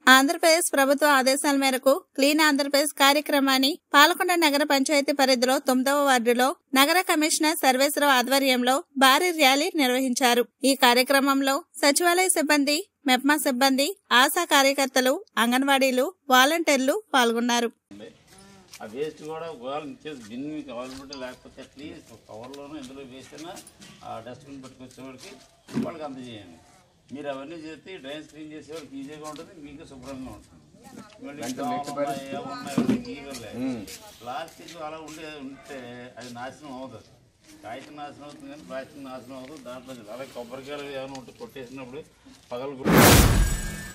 ఆంధ్రప్రదేశ్ ప్రభుత్వ ఆదేశాల మేరకు క్లీన్ ఆంధ్రప్రదేశ్ కార్యక్రమాన్ని పాలకొండ నగర పంచాయతీ పరిధిలో తొమ్మిదవ వార్డులో నగర కమిషనర్ సర్వేశ్వరరావు ఆధ్వర్యంలో భారీ ర్యాలీ నిర్వహించారు ఈ కార్యక్రమంలో సచివాలయ సిబ్బంది మెప్మా సిబ్బంది ఆశా కార్యకర్తలు అంగన్వాడీలు వాలంటీర్లు పాల్గొన్నారు ఆ వేస్ట్ కూడా ఒకవేళ ఇచ్చేసి బిన్ మీకు అవైలబిలిటీ లేకపోతే అట్లీస్ట్ కవర్లోనూ ఇందులో వేసినా ఆ డస్ట్బిన్ పట్టుకొచ్చేవాడికి వాళ్ళకి అందజేయండి మీరు అవన్నీ చేస్తే డ్రైన్ క్లీన్ చేసేవాడికి ఈజీగా ఉంటుంది మీకు శుభ్రంగా ఉంటుంది మళ్ళీ దోమలు ఉన్నాయి, ఏమి ఉన్నాయి, ఇవన్నీ గీగలే. ప్లాస్టిక్ అలా ఉండే ఉంటే అది నాశనం అవుతుంది కాగితం నాశనం అవుతుంది కానీ ప్లాస్టిక్ నాశనం అవుతుంది దాంట్లో అలాగే కొబ్బరికాయలు ఏమైనా ఉంటే కొట్టేసినప్పుడు పగలు